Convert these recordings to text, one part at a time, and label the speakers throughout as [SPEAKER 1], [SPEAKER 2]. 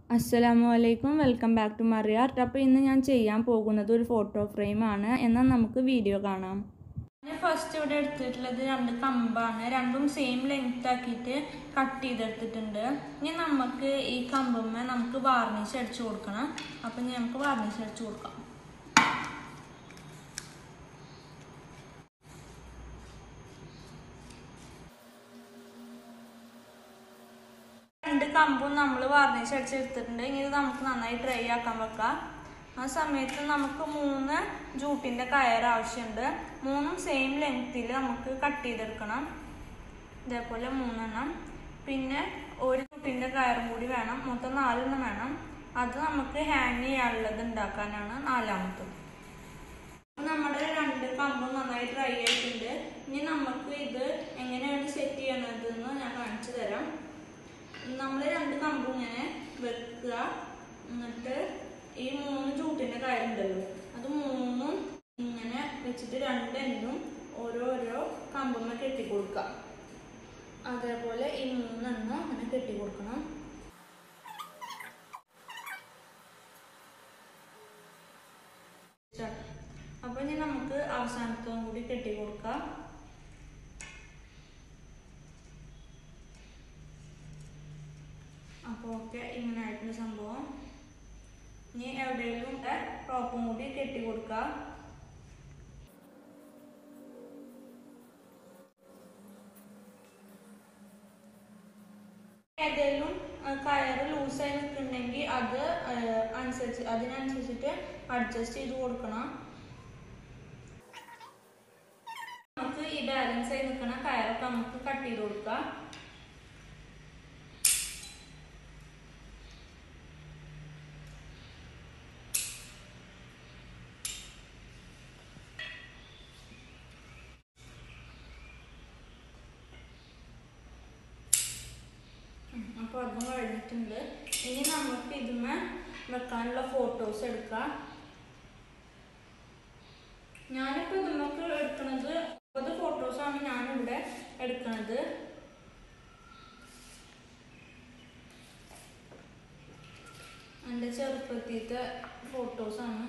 [SPEAKER 1] അസ്സലാമു അലൈക്കും welcome back to മറിയാർട്ട് അപ്പോൾ ഇന്ന് ഞാൻ ചെയ്യാൻ പോകുന്നത് ഒരു ഫോട്ടോ ഫ്രെയിമാണ് എന്നാൽ നമുക്ക് വീഡിയോ കാണാം ഞാൻ ഫസ്റ്റ് ഇവിടെ എടുത്തിട്ടുള്ളത് രണ്ട് കമ്പാണ് രണ്ടും സെയിം ലെങ്ത് ആക്കിയിട്ട് കട്ട് ചെയ്തെടുത്തിട്ടുണ്ട് ഇനി നമുക്ക് ഈ കമ്പുമ്മ നമുക്ക് വാർണിഷ് അടിച്ചു കൊടുക്കണം അപ്പം ഇനി നമുക്ക് വാർണിഷ് അടിച്ചു കൊടുക്കാം രണ്ട് കമ്പും നമ്മൾ വാർണിഷ് അടിച്ചെടുത്തിട്ടുണ്ട് ഇനി ഇത് നമുക്ക് നന്നായി ഡ്രൈ ആക്കാൻ വെക്കാം ആ സമയത്ത് നമുക്ക് മൂന്ന് ജൂട്ടിൻ്റെ കയർ ആവശ്യമുണ്ട് മൂന്നും സെയിം ലെങ്ത്തിൽ നമുക്ക് കട്ട് ചെയ്തെടുക്കണം ഇതേപോലെ മൂന്നെണ്ണം പിന്നെ ഒരു ജൂട്ടിൻ്റെ കയറും കൂടി വേണം മൊത്തം നാലെണ്ണം വേണം അത് നമുക്ക് ഹാങ് ചെയ്യാനുള്ളത് ഉണ്ടാക്കാനാണ് നാലാമത്തത് അപ്പോൾ നമ്മുടെ രണ്ട് കമ്പും നന്നായി ഡ്രൈ ആയിട്ടുണ്ട് ഇനി നമുക്ക് ഇത് എങ്ങനെയാണ് സെറ്റ് ചെയ്യണതെന്ന് ഞാൻ കാണിച്ചു തരാം നമ്മൾ രണ്ട് കമ്പും ഇങ്ങനെ വെക്കുക എന്നിട്ട് ഈ മൂന്ന് ചൂട്ടിന്റെ കയറുണ്ടല്ലോ അത് മൂന്നും ഇങ്ങനെ വെച്ചിട്ട് രണ്ട് എണ്ണും ഓരോരോ കമ്പുമ്മ കെട്ടിക്കൊടുക്കുക അതേപോലെ ഈ മൂന്നെണ്ണം അങ്ങനെ കെട്ടിക്കൊടുക്കണം അപ്പൊ ഇനി നമുക്ക് അവസാനത്തും കൂടി കെട്ടിക്കൊടുക്കാം അപ്പോൾ ഓക്കെ ഇങ്ങനെ ആയിട്ടുള്ള സംഭവം ഇനി എവിടെയെങ്കിലും ടോപ്പും കൂടി കെട്ടി കൊടുക്കുക ഏതെങ്കിലും കയറ് ലൂസായി നിൽക്കുന്നുണ്ടെങ്കിൽ അത് അനുസരിച്ച് അതിനനുസരിച്ചിട്ട് അഡ്ജസ്റ്റ് ചെയ്ത് കൊടുക്കണം നമുക്ക് ഈ ബാലൻസ് ആയി നിൽക്കുന്ന കയറൊക്കെ നമുക്ക് കട്ട് ചെയ്ത് കൊടുക്കാം അപ്പോൾ അതും കഴിഞ്ഞിട്ടുണ്ട് ഇനി നമുക്ക് ഇതിന്മേ വെക്കാനുള്ള ഫോട്ടോസ് എടുക്കാം ഞാനിപ്പോൾ ഇതിനൊക്കെ എടുക്കുന്നത് മുപ്പത് ഫോട്ടോസാണ് ഞാനിവിടെ എടുക്കുന്നത് എൻ്റെ ചെറുപ്പത്തിലത്തെ ഫോട്ടോസാണ്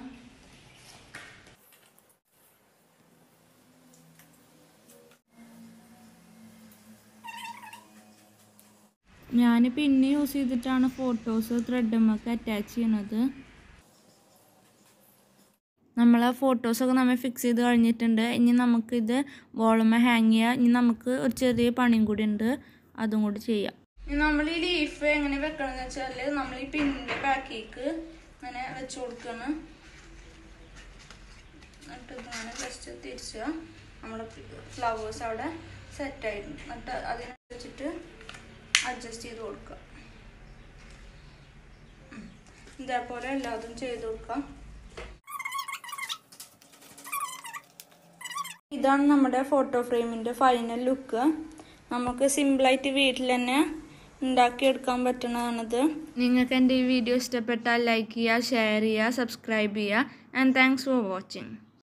[SPEAKER 1] ഞാൻ പിന്നെ യൂസ് ചെയ്തിട്ടാണ് ഫോട്ടോസ് ത്രെഡുമൊക്കെ അറ്റാച്ച് ചെയ്യണത് നമ്മൾ ആ ഫോട്ടോസൊക്കെ നമ്മൾ ഫിക്സ് ചെയ്ത് കഴിഞ്ഞിട്ടുണ്ട് ഇനി നമുക്കിത് വോളുമ്മ ഹാങ് ചെയ്യാം ഇനി നമുക്ക് ഒരു ചെറിയ പണിയും കൂടി ഉണ്ട് അതും കൂടി ചെയ്യാം നമ്മൾ ഈ ലീഫ് എങ്ങനെ വെക്കണമെന്ന് വെച്ചാൽ നമ്മൾ ഈ പിന്നിൻ്റെ ബാക്കിലേക്ക് ഇങ്ങനെ വെച്ച് കൊടുക്കണം എന്നിട്ട് ഇങ്ങനെ ജസ്റ്റ് തിരിച്ച് നമ്മുടെ ഫ്ലവേഴ്സ് അവിടെ സെറ്റായിരുന്നു എന്നിട്ട് അതിനനുസരിച്ചിട്ട് അഡ്ജസ്റ്റ് ചെയ്ത് കൊടുക്കുക ഇതേപോലെ എല്ലാതും ചെയ്ത് കൊടുക്കാം ഇതാണ് നമ്മുടെ ഫോട്ടോ ഫ്രെയിമിൻ്റെ ഫൈനൽ ലുക്ക് നമുക്ക് സിമ്പിളായിട്ട് വീട്ടിൽ തന്നെ ഉണ്ടാക്കിയെടുക്കാൻ പറ്റുന്നതാണിത് നിങ്ങൾക്ക് എൻ്റെ ഈ വീഡിയോ ഇഷ്ടപ്പെട്ടാൽ ലൈക്ക് ചെയ്യുക ഷെയർ ചെയ്യുക സബ്സ്ക്രൈബ് ചെയ്യുക ആൻഡ് താങ്ക്സ് ഫോർ വാച്ചിങ്